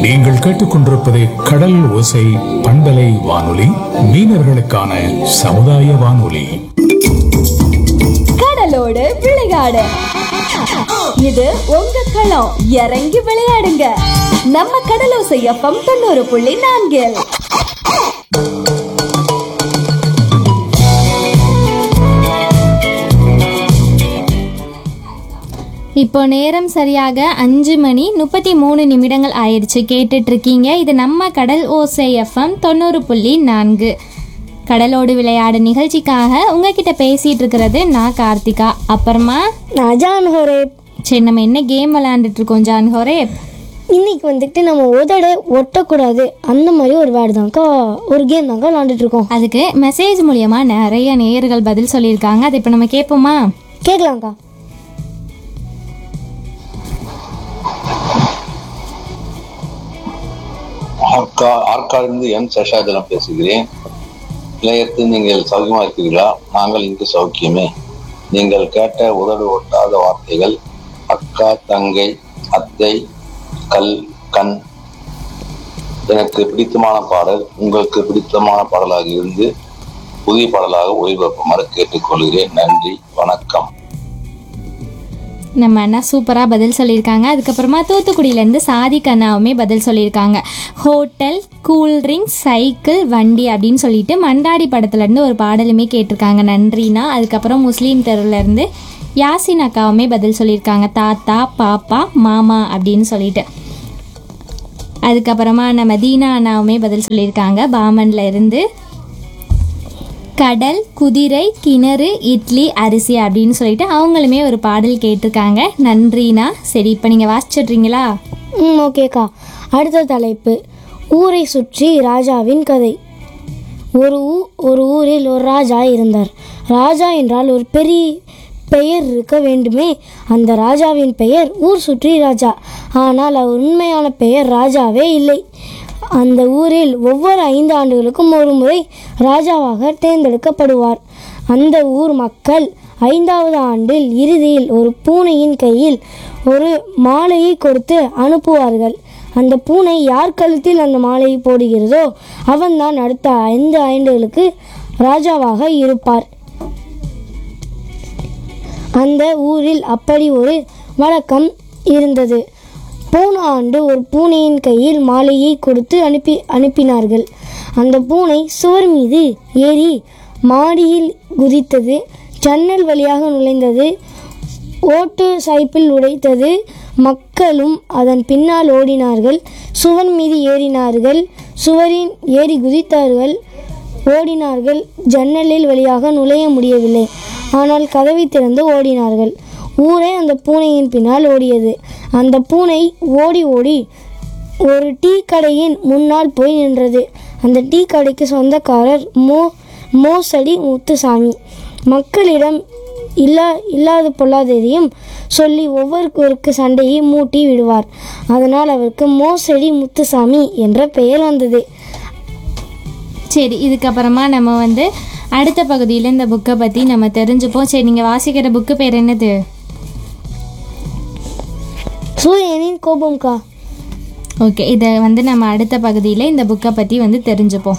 நீங்கள் கேட்டுக்கொண்டிருப்பது கடல் ஓசை பண்பலை வானொலி மீனவர்களுக்கான சமுதாய வானொலி கடலோடு விளையாடு இது உங்க களம் இறங்கி விளையாடுங்க நம்ம கடலோசை எஃப்எம் தொண்ணூறு புள்ளி நான்கில் இப்போ நேரம் சரியாக அஞ்சு மணி முப்பத்தி மூணு நிமிடங்கள் ஆயிடுச்சு கேட்டுட்டு இருக்கீங்க இது நம்ம கடல் ஓசை எஃப்எம் தொண்ணூறு புள்ளி நான்கு கடலோடு விளையாடு நிகழ்ச்சிக்காக உங்ககிட்ட பேசிட்டு இருக்கிறது நான் கார்த்திகா அப்புறமா நான் ஜான் ஹோரேப் சரி நம்ம என்ன கேம் விளையாண்டுட்டு இருக்கோம் ஜான் ஹோரே இன்னைக்கு வந்துட்டு நம்ம உதட ஒட்டக்கூடாது அந்த மாதிரி ஒரு வேர்டு தான்க்கா ஒரு கேம் தான்க்கா விளாண்டுட்டு இருக்கோம் அதுக்கு மெசேஜ் மூலியமா நிறைய நேயர்கள் பதில் சொல்லியிருக்காங்க அதை இப்போ நம்ம கேட்போமா கேட்கலாம்க்கா ஆர்கா ஆர்காடிலிருந்து எம் சஷாஜலம் பேசுகிறேன் நிலையத்தில் நீங்கள் சௌக்கியமா இருக்கிறீர்களா நாங்கள் இங்கு சௌக்கியமே நீங்கள் கேட்ட உதடு ஒட்டாத வார்த்தைகள் அக்கா தங்கை அத்தை கல் கண் எனக்கு பிடித்தமான பாடல் உங்களுக்கு பிடித்தமான பாடலாக இருந்து புதிய பாடலாக ஒளிபரப்புமாறு கேட்டுக்கொள்கிறேன் நன்றி வணக்கம் நம்ம அண்ணா சூப்பராக பதில் சொல்லியிருக்காங்க அதுக்கப்புறமா தூத்துக்குடியிலேருந்து சாதிக் அண்ணாவுமே பதில் சொல்லியிருக்காங்க ஹோட்டல் கூல்ட்ரிங்க் சைக்கிள் வண்டி அப்படின்னு சொல்லிட்டு மண்டாடி படத்துலேருந்து ஒரு பாடலுமே கேட்டிருக்காங்க நன்றினா அதுக்கப்புறம் முஸ்லீம் தெருவுலேருந்து யாசின் அக்காவுமே பதில் சொல்லியிருக்காங்க தாத்தா பாப்பா மாமா அப்படின்னு சொல்லிட்டு அதுக்கப்புறமா நம்ம தீனா அண்ணாவுமே பதில் சொல்லியிருக்காங்க பாமன்ல இருந்து கடல் குதிரை கிணறு இட்லி அரிசி அப்படின்னு சொல்லிட்டு அவங்களுமே ஒரு பாடல் கேட்டிருக்காங்க நன்றினா சரி இப்போ நீங்கள் வாசிச்சிட்றீங்களா ம் ஓகேக்கா அடுத்த தலைப்பு ஊரை சுற்றி ராஜாவின் கதை ஒரு ஊ ஒரு ஊரில் ஒரு ராஜா இருந்தார் ராஜா என்றால் ஒரு பெரிய பெயர் இருக்க வேண்டுமே அந்த ராஜாவின் பெயர் ஊர் சுற்றி ராஜா ஆனால் அவர் உண்மையான பெயர் ராஜாவே இல்லை அந்த ஊரில் ஒவ்வொரு ஐந்து ஆண்டுகளுக்கும் ஒரு முறை ராஜாவாக தேர்ந்தெடுக்கப்படுவார் அந்த ஊர் மக்கள் ஐந்தாவது ஆண்டில் இறுதியில் ஒரு பூனையின் கையில் ஒரு மாலையை கொடுத்து அனுப்புவார்கள் அந்த பூனை யார் கழுத்தில் அந்த மாலையை போடுகிறதோ அவன்தான் அடுத்த ஐந்து ஆண்டுகளுக்கு ராஜாவாக இருப்பார் அந்த ஊரில் அப்படி ஒரு வழக்கம் இருந்தது போன ஆண்டு ஒரு பூனையின் கையில் மாலையை கொடுத்து அனுப்பி அனுப்பினார்கள் அந்த பூனை சுவர் மீது ஏறி மாடியில் குதித்தது ஜன்னல் வழியாக நுழைந்தது ஓட்டு சைப்பில் உடைத்தது மக்களும் அதன் பின்னால் ஓடினார்கள் சுவர் மீது ஏறினார்கள் சுவரின் ஏறி குதித்தார்கள் ஓடினார்கள் ஜன்னலில் வழியாக நுழைய முடியவில்லை ஆனால் கதவை திறந்து ஓடினார்கள் ஊரே அந்த பூனையின் பின்னால் ஓடியது அந்த பூனை ஓடி ஓடி ஒரு டீ கடையின் முன்னால் போய் நின்றது அந்த டீ கடைக்கு சொந்தக்காரர் மோ மோசடி முத்துசாமி மக்களிடம் இல்லா இல்லாத பொல்லாததையும் சொல்லி ஒவ்வொருவருக்கு சண்டையை மூட்டி விடுவார் அதனால் அவருக்கு மோசடி முத்துசாமி என்ற பெயர் வந்தது சரி இதுக்கப்புறமா நம்ம வந்து அடுத்த பகுதியில் இந்த புக்கை பற்றி நம்ம தெரிஞ்சுப்போம் சரி நீங்கள் வாசிக்கிற புக்கு பேர் என்னது சூரியனின் கோபம்க்கா ஓகே இதை வந்து நம்ம அடுத்த பகுதியில் இந்த புக்கை பற்றி வந்து தெரிஞ்சுப்போம்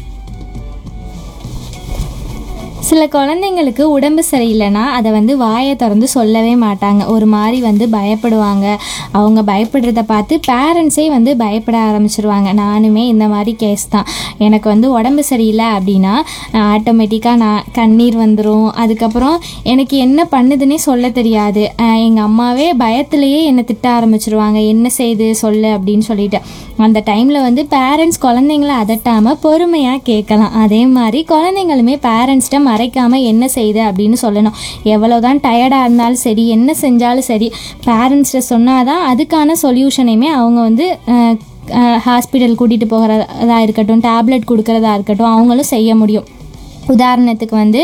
சில குழந்தைங்களுக்கு உடம்பு சரியில்லைன்னா அதை வந்து வாயை திறந்து சொல்லவே மாட்டாங்க ஒரு மாதிரி வந்து பயப்படுவாங்க அவங்க பயப்படுறத பார்த்து பேரண்ட்ஸே வந்து பயப்பட ஆரம்பிச்சிருவாங்க நானுமே இந்த மாதிரி கேஸ் தான் எனக்கு வந்து உடம்பு சரியில்லை அப்படின்னா ஆட்டோமேட்டிக்காக நான் கண்ணீர் வந்துடும் அதுக்கப்புறம் எனக்கு என்ன பண்ணுதுன்னே சொல்ல தெரியாது எங்கள் அம்மாவே பயத்திலேயே என்னை திட்ட ஆரம்பிச்சிருவாங்க என்ன செய்து சொல்லு அப்படின்னு சொல்லிட்டு அந்த டைமில் வந்து பேரண்ட்ஸ் குழந்தைங்கள அதட்டாமல் பொறுமையாக கேட்கலாம் அதே மாதிரி குழந்தைங்களுமே பேரண்ட்ஸ்கிட்ட மறைக்காமல் என்ன செய்யுது அப்படின்னு சொல்லணும் எவ்வளோதான் டயர்டாக இருந்தாலும் சரி என்ன செஞ்சாலும் சரி பேரண்ட்ஸ்கிட்ட சொன்னால் தான் அதுக்கான சொல்யூஷனையுமே அவங்க வந்து ஹாஸ்பிட்டல் கூட்டிகிட்டு போகிறதா இருக்கட்டும் டேப்லெட் கொடுக்கறதா இருக்கட்டும் அவங்களும் செய்ய முடியும் உதாரணத்துக்கு வந்து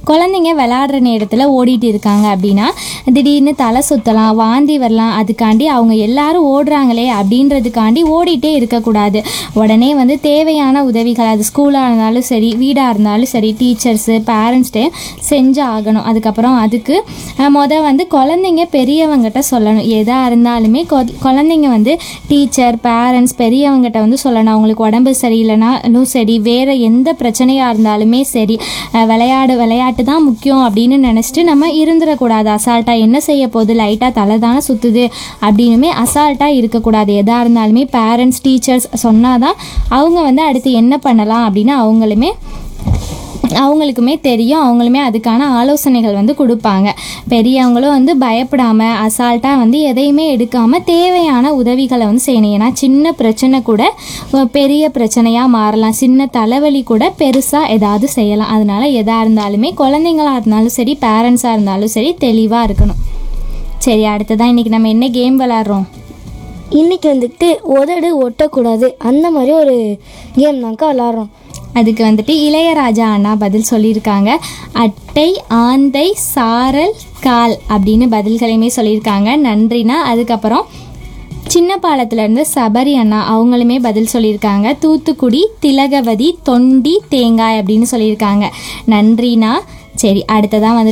குழந்தைங்க விளையாடுற நேரத்தில் ஓடிட்டு இருக்காங்க அப்படின்னா திடீர்னு தலை சுற்றலாம் வாந்தி வரலாம் அதுக்காண்டி அவங்க எல்லாரும் ஓடுறாங்களே அப்படின்றதுக்காண்டி ஓடிட்டே இருக்கக்கூடாது உடனே வந்து தேவையான உதவிகள் அது ஸ்கூலாக இருந்தாலும் சரி வீடாக இருந்தாலும் சரி டீச்சர்ஸு பேரண்ட்ஸ்டே செஞ்சு ஆகணும் அதுக்கப்புறம் அதுக்கு அஹ், முத வந்து குழந்தைங்க பெரியவங்ககிட்ட சொல்லணும் எதாக இருந்தாலுமே கொ- குழந்தைங்க வந்து டீச்சர் பேரண்ட்ஸ் பெரியவங்ககிட்ட வந்து சொல்லணும் அவங்களுக்கு உடம்பு சரியில்லைனாலும் சரி வேறு எந்த பிரச்சனையாக இருந்தாலுமே சரி அஹ், விளையாடு விளையாட்டு தான் முக்கியம் அப்படின்னு நினச்சிட்டு நம்ம இருந்துடக்கூடாது அசால்ட்டாக என்ன செய்ய போகுது லைட்டாக தலை தானே சுற்றுது அப்படின்னுமே அசால்ட்டாக இருக்கக்கூடாது எதாக இருந்தாலுமே பேரண்ட்ஸ் டீச்சர்ஸ் சொன்னால் தான் அவங்க வந்து அடுத்து என்ன பண்ணலாம் அப்படின்னு அவங்களுமே அவங்களுக்குமே தெரியும் அவங்களுமே அதுக்கான ஆலோசனைகள் வந்து கொடுப்பாங்க பெரியவங்களும் வந்து பயப்படாமல் அசால்ட்டாக வந்து எதையுமே எடுக்காமல் தேவையான உதவிகளை வந்து செய்யணும் ஏன்னா சின்ன பிரச்சனை கூட அஹ், பெரிய பிரச்சனையாக மாறலாம் சின்ன தலைவலி கூட பெருசாக ஏதாவது செய்யலாம் அதனால எதாக இருந்தாலுமே குழந்தைங்களா இருந்தாலும் சரி பேரண்ட்ஸாக இருந்தாலும் சரி தெளிவாக இருக்கணும் சரி அடுத்ததான் இன்றைக்கி நம்ம என்ன கேம் விளாட்றோம் இன்னைக்கு வந்துட்டு உதடு ஒட்டக்கூடாது அந்த மாதிரி ஒரு கேம் தான்க்கா விளாட்றோம் அதுக்கு வந்துட்டு இளையராஜா அண்ணா பதில் சொல்லியிருக்காங்க அட்டை ஆந்தை சாரல் கால் அப்படின்னு பதில்களையுமே சொல்லியிருக்காங்க நன்றினா அதுக்கப்புறம் சின்ன பாலத்துலேருந்து சபரி அண்ணா அவங்களுமே பதில் சொல்லியிருக்காங்க தூத்துக்குடி திலகவதி தொண்டி தேங்காய் அப்படின்னு சொல்லியிருக்காங்க நன்றினா சரி அடுத்ததான் வந்து